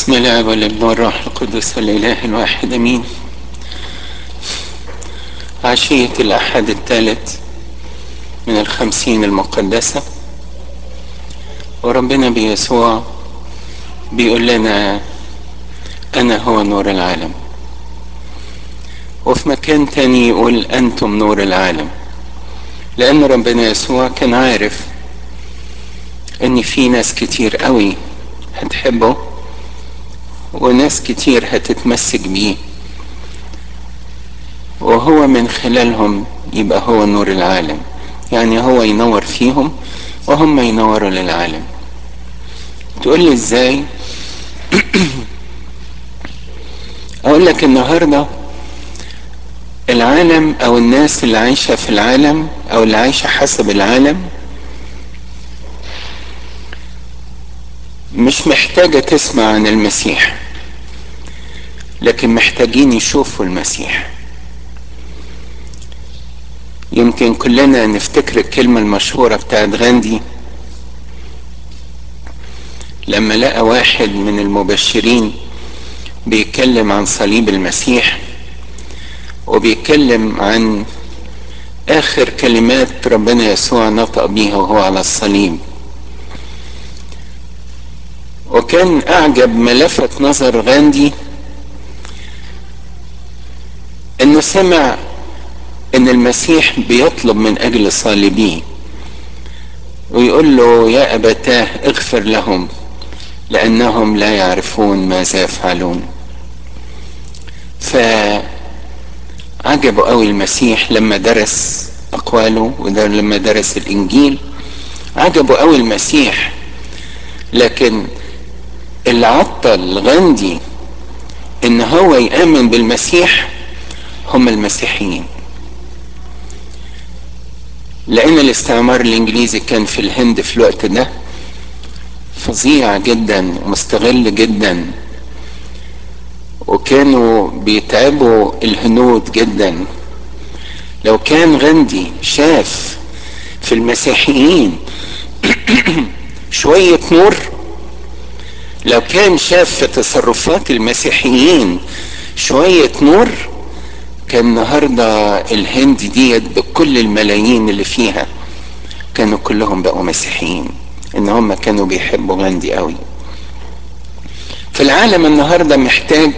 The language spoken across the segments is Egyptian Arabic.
بسم الله والابن والروح القدس الاله الواحد امين عشية الاحد الثالث من الخمسين المقدسة وربنا بيسوع بيقول لنا انا هو نور العالم وفي مكان تاني يقول انتم نور العالم لان ربنا يسوع كان عارف ان في ناس كتير قوي هتحبه وناس كتير هتتمسك بيه وهو من خلالهم يبقى هو نور العالم يعني هو ينور فيهم وهم ينوروا للعالم تقول لي ازاي اقول لك النهارده العالم او الناس اللي عايشه في العالم او اللي عايشه حسب العالم مش محتاجة تسمع عن المسيح لكن محتاجين يشوفوا المسيح يمكن كلنا نفتكر الكلمة المشهورة بتاعت غاندي لما لقى واحد من المبشرين بيتكلم عن صليب المسيح وبيتكلم عن آخر كلمات ربنا يسوع نطق بيها وهو على الصليب وكان اعجب ما لفت نظر غاندي انه سمع ان المسيح بيطلب من اجل صالبيه ويقول له يا ابتاه اغفر لهم لانهم لا يعرفون ماذا يفعلون فعجبه قوي المسيح لما درس اقواله ولما درس الانجيل عجبه قوي المسيح لكن اللي عطل غاندي ان هو يامن بالمسيح هم المسيحيين لان الاستعمار الانجليزي كان في الهند في الوقت ده فظيع جدا ومستغل جدا وكانوا بيتعبوا الهنود جدا لو كان غاندي شاف في المسيحيين شويه نور لو كان شاف في تصرفات المسيحيين شوية نور كان النهاردة الهند ديت بكل الملايين اللي فيها كانوا كلهم بقوا مسيحيين ان هم كانوا بيحبوا غاندي قوي في العالم النهاردة محتاج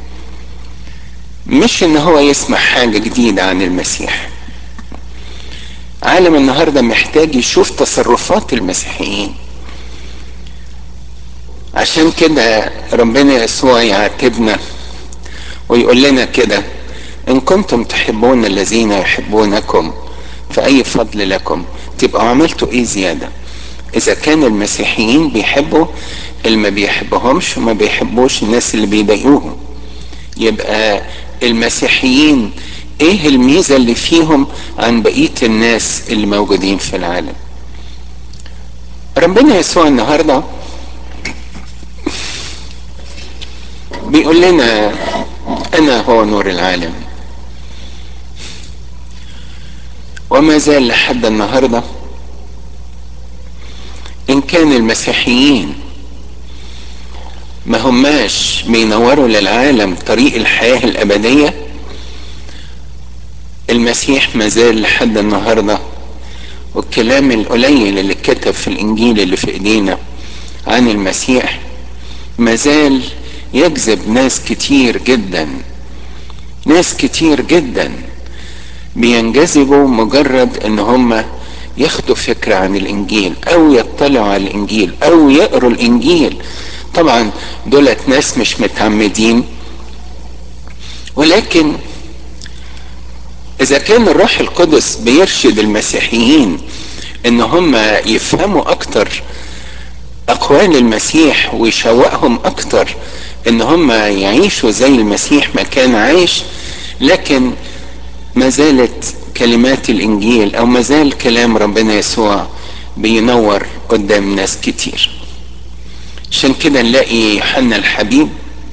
مش ان هو يسمع حاجة جديدة عن المسيح عالم النهاردة محتاج يشوف تصرفات المسيحيين عشان كده ربنا يسوع يعاتبنا ويقول لنا كده ان كنتم تحبون الذين يحبونكم فاي فضل لكم تبقوا عملتوا ايه زياده اذا كان المسيحيين بيحبوا اللي ما بيحبهمش وما بيحبوش الناس اللي بيضايقوهم يبقى المسيحيين ايه الميزه اللي فيهم عن بقيه الناس اللي موجودين في العالم ربنا يسوع النهارده بيقول لنا انا هو نور العالم وما زال لحد النهارده ان كان المسيحيين ما هماش بينوروا للعالم طريق الحياه الابديه المسيح ما زال لحد النهارده والكلام القليل اللي اتكتب في الانجيل اللي في ايدينا عن المسيح ما زال يجذب ناس كتير جدا ناس كتير جدا بينجذبوا مجرد ان هم ياخدوا فكرة عن الانجيل او يطلعوا على الانجيل او يقروا الانجيل طبعا دولت ناس مش متعمدين ولكن اذا كان الروح القدس بيرشد المسيحيين ان هم يفهموا اكتر اقوال المسيح ويشوقهم اكتر ان هم يعيشوا زي المسيح ما كان عايش لكن ما زالت كلمات الانجيل او ما زال كلام ربنا يسوع بينور قدام ناس كتير عشان كده نلاقي يوحنا الحبيب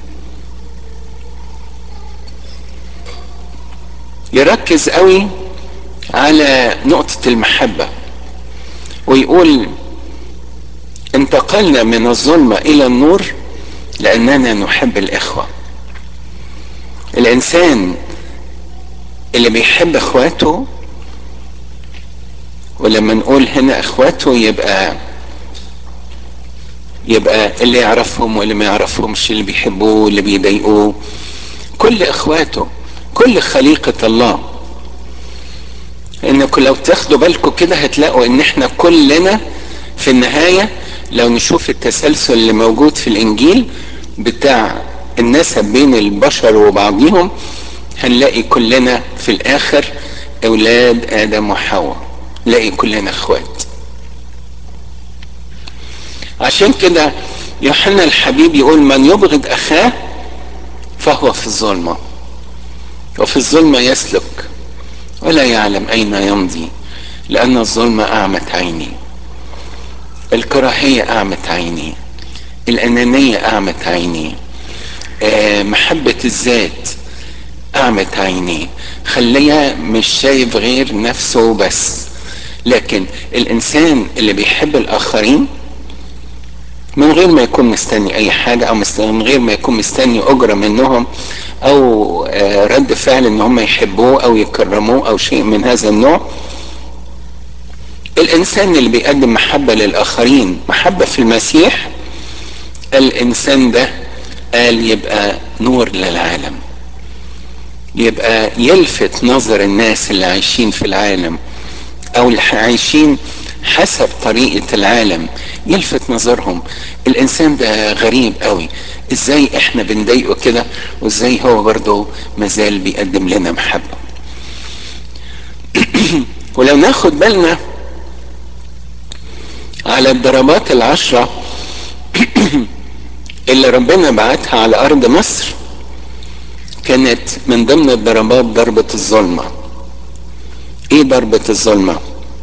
يركز قوي على نقطة المحبة ويقول انتقلنا من الظلمة الى النور لاننا نحب الاخوه الانسان اللي بيحب اخواته ولما نقول هنا اخواته يبقى يبقى اللي يعرفهم واللي ما يعرفهمش اللي بيحبوه واللي بيضايقوه كل اخواته كل خليقة الله انكم لو تاخدوا بالكم كده هتلاقوا ان احنا كلنا في النهاية لو نشوف التسلسل اللي موجود في الانجيل بتاع النسب بين البشر وبعضهم هنلاقي كلنا في الاخر اولاد ادم وحواء نلاقي كلنا اخوات عشان كده يوحنا الحبيب يقول من يبغض اخاه فهو في الظلمه وفي الظلمه يسلك ولا يعلم اين يمضي لان الظلمه اعمت عيني الكراهيه اعمت عيني الانانيه اعمت عيني آه محبه الذات اعمت عينيه خليه مش شايف غير نفسه بس لكن الانسان اللي بيحب الاخرين من غير ما يكون مستني اي حاجة او من غير ما يكون مستني اجرة منهم او رد فعل ان هم يحبوه او يكرموه او شيء من هذا النوع الانسان اللي بيقدم محبة للاخرين محبة في المسيح الانسان ده قال يبقى نور للعالم يبقى يلفت نظر الناس اللي عايشين في العالم او اللي عايشين حسب طريقة العالم يلفت نظرهم الانسان ده غريب قوي ازاي احنا بنضايقه كده وازاي هو برضه مازال بيقدم لنا محبة ولو ناخد بالنا على الضربات العشرة اللي ربنا بعتها على ارض مصر كانت من ضمن الضربات ضربة الظلمة ايه ضربة الظلمة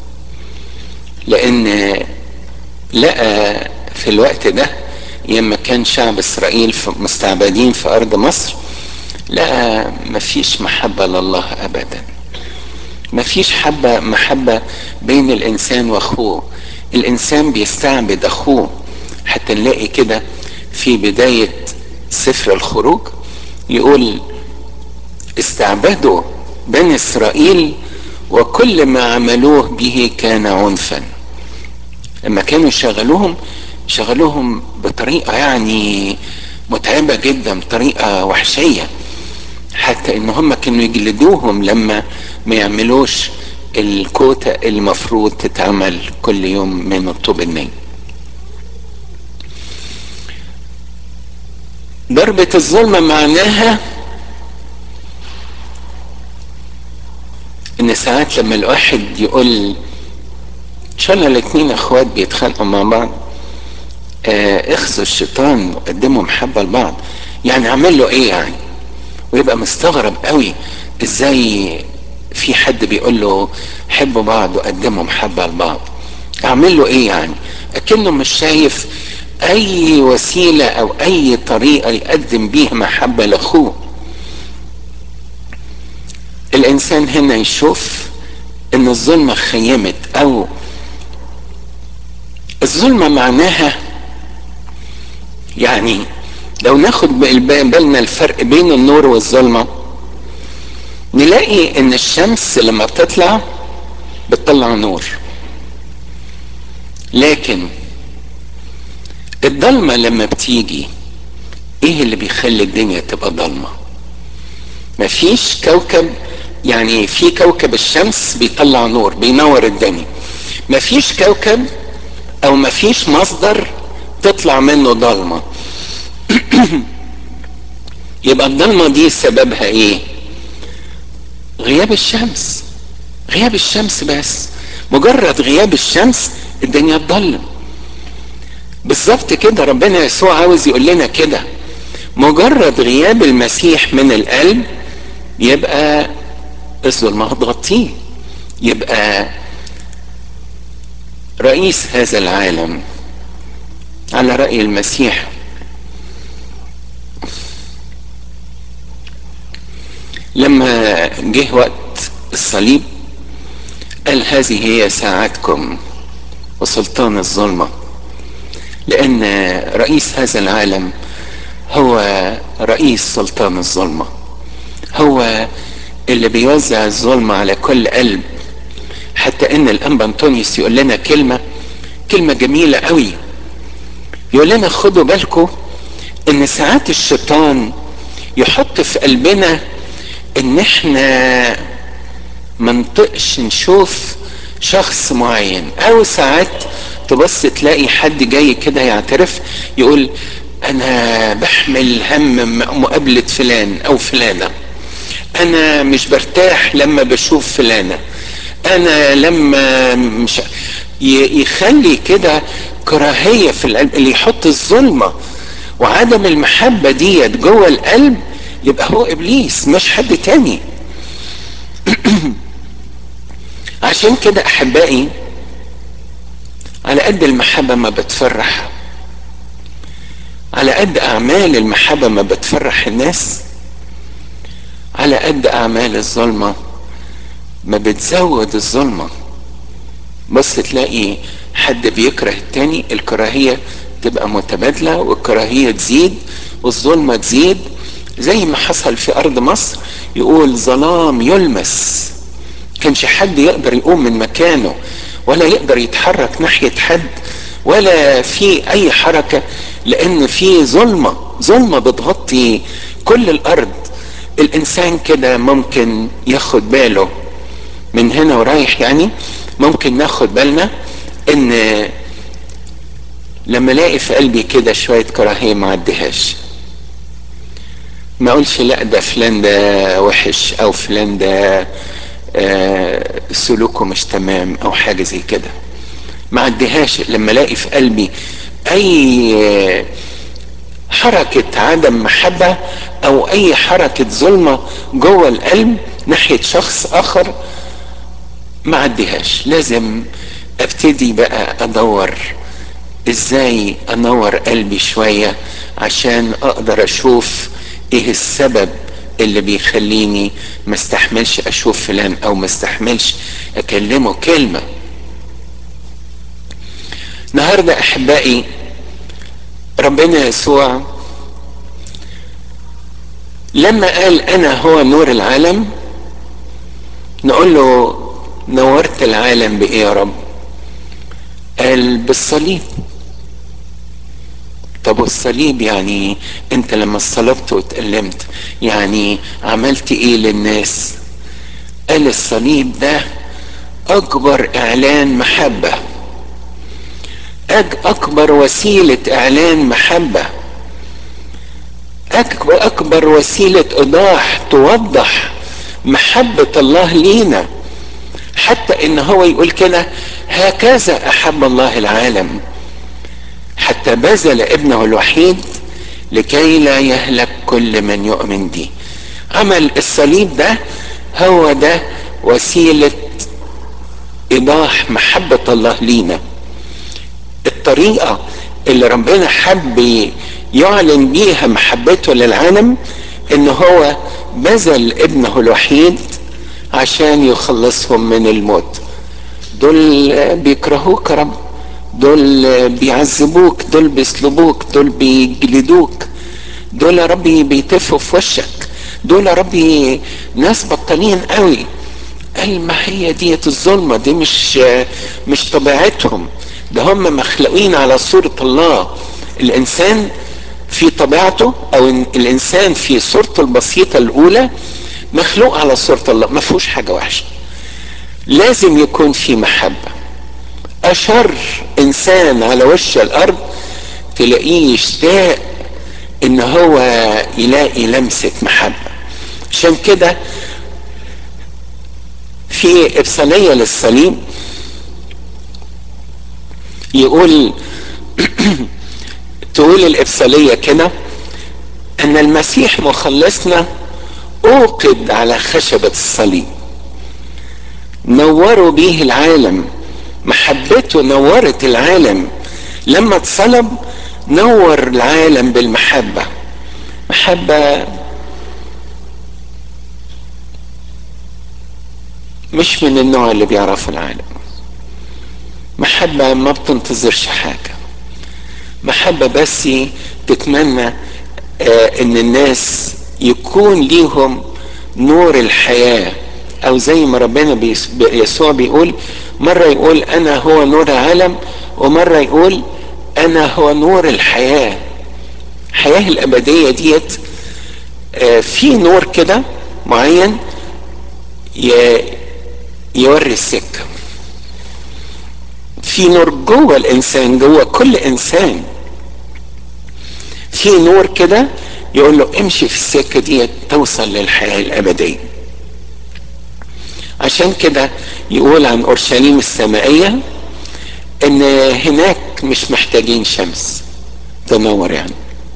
لان لقى في الوقت ده لما كان شعب اسرائيل مستعبدين في ارض مصر لقى مفيش محبة لله ابدا مفيش حبة محبة بين الانسان واخوه الانسان بيستعبد اخوه حتى نلاقي كده في بداية سفر الخروج يقول استعبدوا بني اسرائيل وكل ما عملوه به كان عنفا لما كانوا يشغلوهم شغلوهم بطريقة يعني متعبة جدا بطريقة وحشية حتى ان هم كانوا يجلدوهم لما ما يعملوش الكوتة المفروض تتعمل كل يوم من الطوب الني ضربة الظلمة معناها ان ساعات لما الواحد يقول ان شاء الله الاتنين اخوات بيتخانقوا مع بعض آه اخذوا الشيطان وقدموا محبة لبعض يعني اعمل له ايه يعني ويبقى مستغرب قوي ازاي في حد بيقول له حبوا بعض وقدموا محبة لبعض اعمل له ايه يعني اكنه مش شايف اي وسيلة او اي طريقة يقدم بيها محبة لاخوه الانسان هنا يشوف ان الظلمة خيمت او الظلمة معناها يعني لو ناخد بالنا الفرق بين النور والظلمة نلاقي ان الشمس لما بتطلع بتطلع نور لكن الضلمة لما بتيجي ايه اللي بيخلي الدنيا تبقى ضلمة مفيش كوكب يعني في كوكب الشمس بيطلع نور بينور الدنيا مفيش كوكب او مفيش مصدر تطلع منه ضلمة يبقى الضلمة دي سببها ايه غياب الشمس غياب الشمس بس مجرد غياب الشمس الدنيا تضلم بالظبط كده ربنا يسوع عاوز يقول لنا كده مجرد غياب المسيح من القلب يبقى الظلمة هتغطيه يبقى رئيس هذا العالم على رأي المسيح لما جه وقت الصليب قال هذه هي ساعتكم وسلطان الظلمة لأن رئيس هذا العالم هو رئيس سلطان الظلمة هو اللي بيوزع الظلمة على كل قلب حتى ان الانبا انطونيوس يقول لنا كلمة كلمة جميلة قوي يقول لنا خدوا بالكم ان ساعات الشيطان يحط في قلبنا ان احنا منطقش نشوف شخص معين او ساعات تبص تلاقي حد جاي كده يعترف يقول انا بحمل هم مقابلة فلان او فلانة انا مش برتاح لما بشوف فلانة انا لما مش يخلي كده كراهية في القلب اللي يحط الظلمة وعدم المحبة ديت جوه القلب يبقى هو ابليس مش حد تاني عشان كده احبائي على قد المحبة ما بتفرح على قد اعمال المحبة ما بتفرح الناس على قد اعمال الظلمة ما بتزود الظلمة بص تلاقي حد بيكره التاني الكراهية تبقى متبادلة والكراهية تزيد والظلمة تزيد زي ما حصل في ارض مصر يقول ظلام يلمس كانش حد يقدر يقوم من مكانه ولا يقدر يتحرك ناحية حد ولا في اي حركة لان في ظلمة ظلمة بتغطي كل الارض الانسان كده ممكن ياخد باله من هنا ورايح يعني ممكن ناخد بالنا ان لما الاقي في قلبي كده شوية كراهية ما عديهاش ما اقولش لا ده فلان ده وحش او فلان ده آه سلوكه مش تمام او حاجة زي كده ما عديهاش لما الاقي في قلبي اي حركة عدم محبة او اي حركة ظلمة جوه القلب ناحية شخص اخر ما عديهاش لازم ابتدي بقى ادور ازاي انور قلبي شوية عشان اقدر اشوف ايه السبب اللي بيخليني ما استحملش اشوف فلان او ما استحملش اكلمه كلمة النهاردة احبائي ربنا يسوع لما قال انا هو نور العالم نقول له نورت العالم بايه يا رب قال بالصليب طب والصليب يعني انت لما صلبت واتألمت يعني عملت ايه للناس قال الصليب ده اكبر اعلان محبة اكبر وسيلة اعلان محبة اكبر اكبر وسيلة ايضاح توضح محبة الله لينا حتى ان هو يقول كده هكذا احب الله العالم حتى بذل ابنه الوحيد لكي لا يهلك كل من يؤمن به عمل الصليب ده هو ده وسيلة ايضاح محبة الله لينا الطريقة اللي ربنا حب يعلن بيها محبته للعالم ان هو بذل ابنه الوحيد عشان يخلصهم من الموت دول بيكرهوك يا رب دول بيعذبوك دول بيصلبوك دول بيجلدوك دول يا ربي بيتفوا في وشك دول يا ربي ناس بطالين قوي قال ما هي ديت الظلمة دي مش مش طبيعتهم ده هم مخلوقين على صورة الله الإنسان في طبيعته أو الإنسان في صورته البسيطة الأولى مخلوق على صورة الله ما فيهوش حاجة وحشة لازم يكون في محبة أشر إنسان على وش الأرض تلاقيه يشتاق إن هو يلاقي لمسة محبة عشان كده في إبصالية للصليب يقول تقول الإبصالية كده أن المسيح مخلصنا أوقد على خشبة الصليب نوروا به العالم محبته نورت العالم لما اتصلب نور العالم بالمحبة محبة مش من النوع اللي بيعرفه العالم محبة ما بتنتظرش حاجة محبة بس تتمنى آه ان الناس يكون ليهم نور الحياة او زي ما ربنا بيس يسوع بيقول مرة يقول انا هو نور العالم ومرة يقول انا هو نور الحياة الحياة الابدية ديت آه في نور كده معين يوري السكة في نور جوه الانسان جوه كل انسان في نور كده يقول له امشي في السكة دي توصل للحياة الابدية عشان كده يقول عن اورشليم السمائية ان هناك مش محتاجين شمس تنور يعني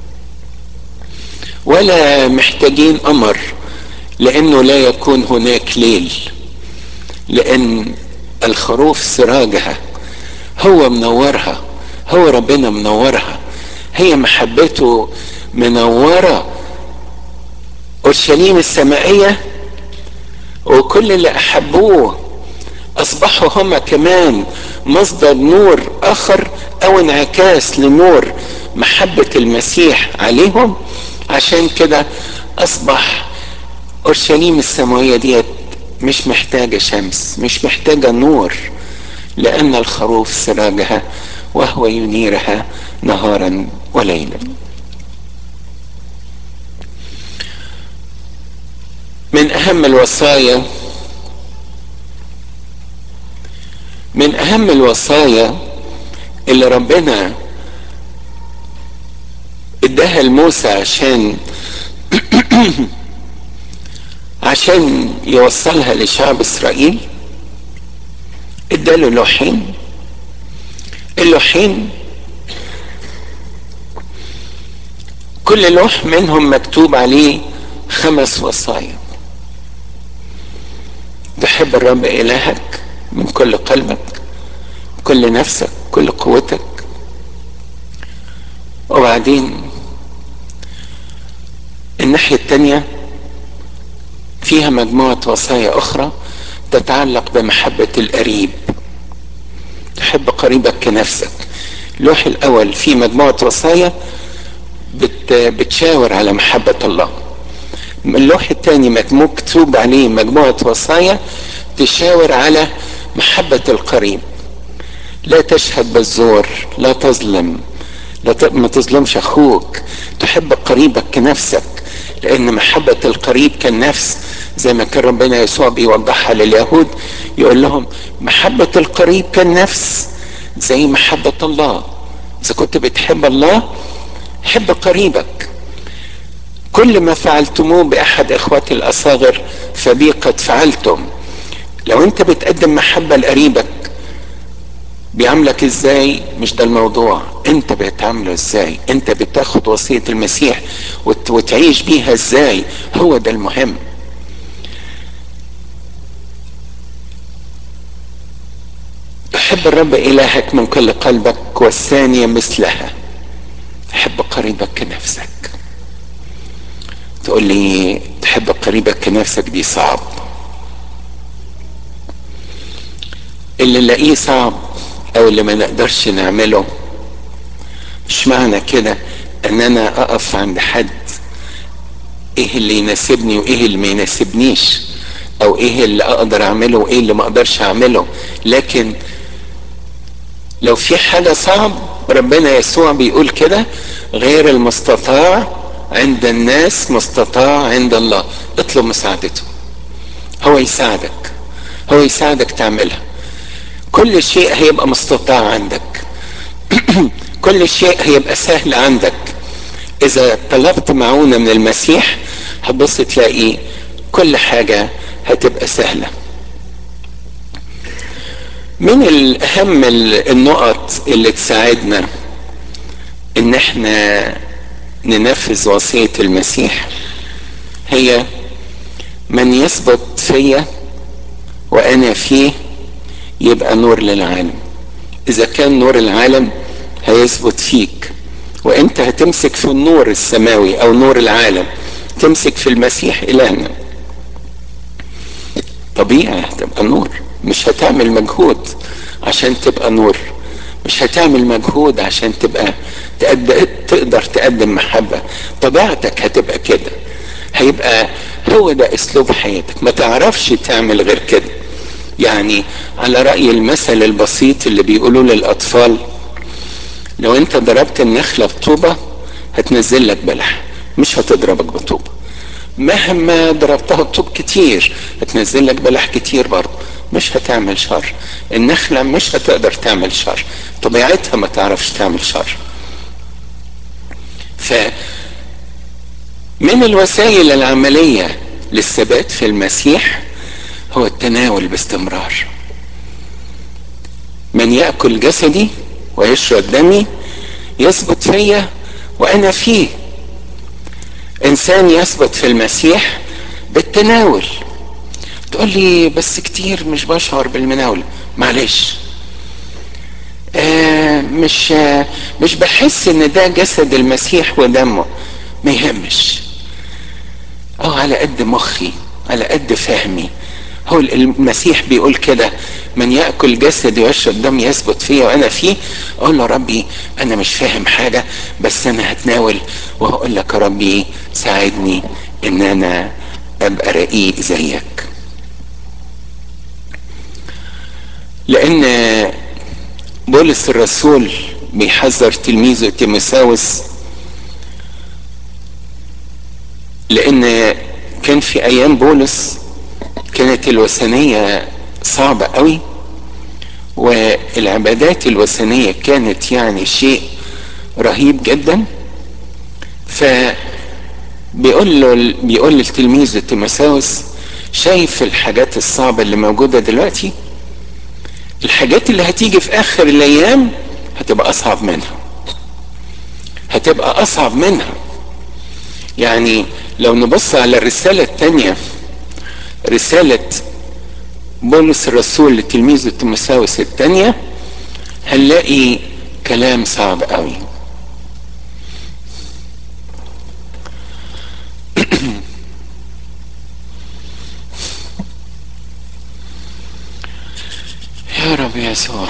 ولا محتاجين قمر لانه لا يكون هناك ليل لان الخروف سراجها هو منورها هو ربنا منورها هي محبته منورة أورشليم السمائية وكل اللي أحبوه أصبحوا هما كمان مصدر نور آخر أو انعكاس لنور محبة المسيح عليهم عشان كده أصبح أورشليم السماوية ديت مش محتاجة شمس مش محتاجة نور لأن الخروف سراجها وهو ينيرها نهارا وليلا من أهم الوصايا من أهم الوصايا اللي ربنا اداها لموسى عشان عشان يوصلها لشعب اسرائيل اداله لوحين اللوحين كل لوح منهم مكتوب عليه خمس وصايا تحب الرب الهك من كل قلبك كل نفسك كل قوتك وبعدين الناحية التانية فيها مجموعة وصايا أخرى تتعلق بمحبة القريب تحب قريبك كنفسك اللوح الأول فيه مجموعة وصايا بت بتشاور على محبة الله اللوح الثاني مكتوب عليه مجموعة وصايا تشاور على محبة القريب لا تشهد بالزور لا تظلم لا ت... ما تظلمش اخوك تحب قريبك كنفسك لان محبة القريب كالنفس زي ما كان ربنا يسوع بيوضحها لليهود يقول لهم محبة القريب كالنفس زي محبة الله اذا كنت بتحب الله حب قريبك كل ما فعلتموه باحد اخواتي الاصاغر فبي قد فعلتم لو انت بتقدم محبة لقريبك بيعاملك ازاي مش ده الموضوع انت بتعامله ازاي انت بتاخد وصية المسيح وت... وتعيش بيها ازاي هو ده المهم تحب الرب الهك من كل قلبك والثانية مثلها تحب قريبك كنفسك تقول لي تحب قريبك كنفسك دي صعب اللي نلاقيه صعب او اللي ما نقدرش نعمله مش معنى كده ان انا اقف عند حد ايه اللي يناسبني وايه اللي ما يناسبنيش او ايه اللي اقدر اعمله وايه اللي ما اقدرش اعمله لكن لو في حاجة صعب ربنا يسوع بيقول كده غير المستطاع عند الناس مستطاع عند الله اطلب مساعدته هو يساعدك هو يساعدك تعملها كل شيء هيبقى مستطاع عندك كل شيء هيبقى سهل عندك اذا طلبت معونة من المسيح هتبص تلاقي كل حاجة هتبقى سهلة من الاهم النقط اللي تساعدنا ان احنا ننفذ وصية المسيح هي من يثبت فيا وانا فيه يبقى نور للعالم اذا كان نور العالم هيثبت فيك وانت هتمسك في النور السماوي او نور العالم تمسك في المسيح الهنا طبيعي هتبقى نور مش هتعمل مجهود عشان تبقى نور مش هتعمل مجهود عشان تبقى تقد... تقدر تقدم محبة طبيعتك هتبقى كده هيبقى هو ده اسلوب حياتك ما تعرفش تعمل غير كده يعني على رأي المثل البسيط اللي بيقولوا للأطفال لو انت ضربت النخلة بطوبة هتنزل لك بلح مش هتضربك بطوبة مهما ضربتها بطوب كتير هتنزل لك بلح كتير برضه مش هتعمل شر النخلة مش هتقدر تعمل شر طبيعتها ما تعرفش تعمل شر ف من الوسائل العملية للثبات في المسيح هو التناول باستمرار من يأكل جسدي ويشرب دمي يثبت فيا وأنا فيه إنسان يثبت في المسيح بالتناول تقول لي بس كتير مش بشعر بالمناولة معلش آه مش آه مش بحس ان ده جسد المسيح ودمه ما يهمش اه على قد مخي على قد فهمي هو المسيح بيقول كده من ياكل جسدي ويشرب دم يثبت فيا وانا فيه اقول له ربي انا مش فاهم حاجه بس انا هتناول وهقول لك يا ربي ساعدني ان انا ابقى رقيق زيك لان بولس الرسول بيحذر تلميذه تيموساوس لان كان في ايام بولس كانت الوثنيه صعبه قوي والعبادات الوثنيه كانت يعني شيء رهيب جدا ف بيقول له بيقول للتلميذ تيموساوس شايف الحاجات الصعبه اللي موجوده دلوقتي الحاجات اللي هتيجي في اخر الايام هتبقى اصعب منها هتبقى اصعب منها يعني لو نبص على الرسالة الثانية رسالة بولس الرسول لتلميذه تيموساوس الثانية هنلاقي كلام صعب قوي يا رب يسوع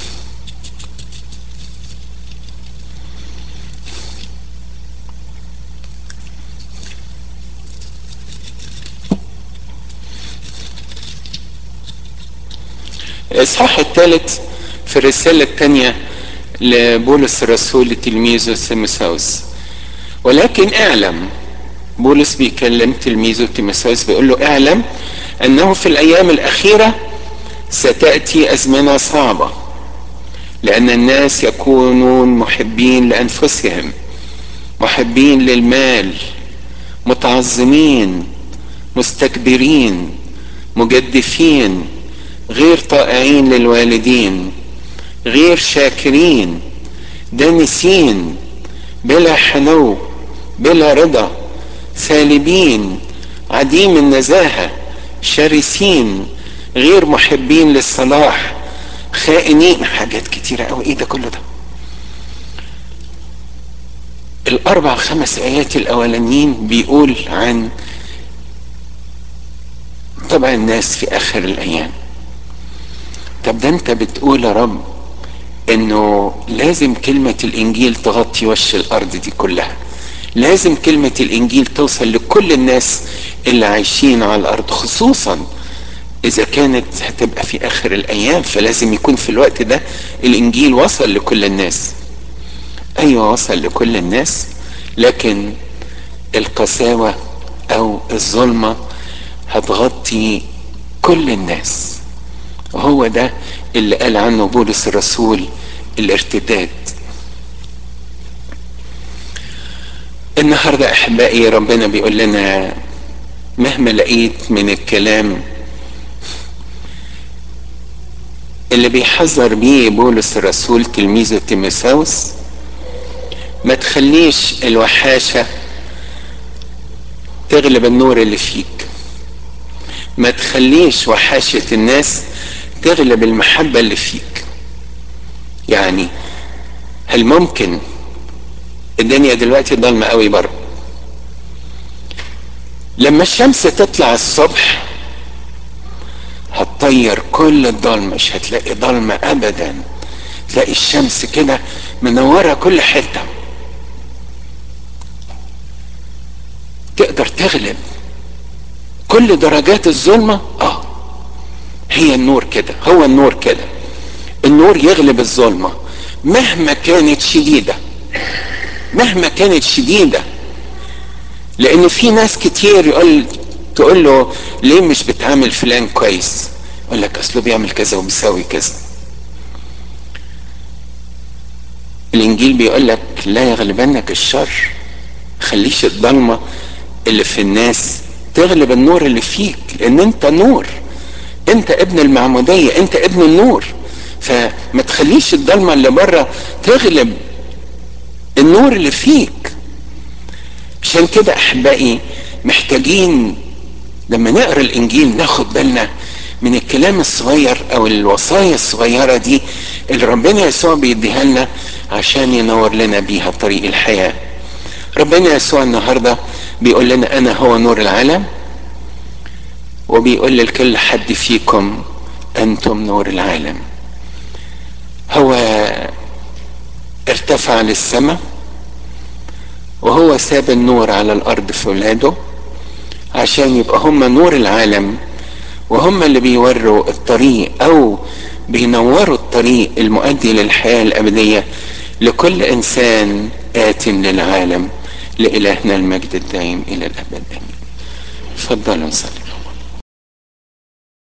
الاصحاح الثالث في الرسالة الثانية لبولس الرسول لتلميذه تيموساوس ولكن اعلم بولس بيكلم تلميذه تيموساوس بيقول له اعلم انه في الايام الاخيره ستاتي ازمنه صعبه لان الناس يكونون محبين لانفسهم محبين للمال متعظمين مستكبرين مجدفين غير طائعين للوالدين غير شاكرين دانسين بلا حنو بلا رضا ثالبين عديم النزاهه شرسين غير محبين للصلاح خائنين حاجات كتيرة قوي ايه ده كله ده الاربع خمس ايات الاولانيين بيقول عن طبع الناس في اخر الايام طب ده انت بتقول يا رب انه لازم كلمة الانجيل تغطي وش الارض دي كلها لازم كلمة الانجيل توصل لكل الناس اللي عايشين على الارض خصوصا اذا كانت هتبقى في اخر الايام فلازم يكون في الوقت ده الانجيل وصل لكل الناس ايوه وصل لكل الناس لكن القساوة او الظلمة هتغطي كل الناس وهو ده اللي قال عنه بولس الرسول الارتداد النهاردة احبائي ربنا بيقول لنا مهما لقيت من الكلام اللي بيحذر بيه بولس الرسول تلميذه تيموساوس ما تخليش الوحاشة تغلب النور اللي فيك ما تخليش وحاشة الناس تغلب المحبة اللي فيك يعني هل ممكن الدنيا دلوقتي ضلمة قوي بره لما الشمس تطلع الصبح هتطير كل الضلمة مش هتلاقي ضلمة ابدا تلاقي الشمس كده منورة كل حتة تقدر تغلب كل درجات الظلمة اه هي النور كده هو النور كده النور يغلب الظلمة مهما كانت شديدة مهما كانت شديدة لان في ناس كتير يقول تقول له ليه مش بتعامل فلان كويس يقول لك اصله بيعمل كذا وبيساوي كذا الانجيل بيقول لك لا يغلبنك الشر خليش الضلمه اللي في الناس تغلب النور اللي فيك لان انت نور انت ابن المعموديه انت ابن النور فما تخليش الضلمه اللي بره تغلب النور اللي فيك عشان كده احبائي محتاجين لما نقرا الانجيل ناخد بالنا من الكلام الصغير او الوصايا الصغيره دي اللي ربنا يسوع بيديها لنا عشان ينور لنا بيها طريق الحياه ربنا يسوع النهارده بيقول لنا انا هو نور العالم وبيقول لكل حد فيكم انتم نور العالم هو ارتفع للسماء وهو ساب النور على الارض في ولاده عشان يبقى هم نور العالم وهم اللي بيوروا الطريق او بينوروا الطريق المؤدي للحياه الابديه لكل انسان ات للعالم لالهنا المجد الدائم الى الابد امين تفضلوا نصلي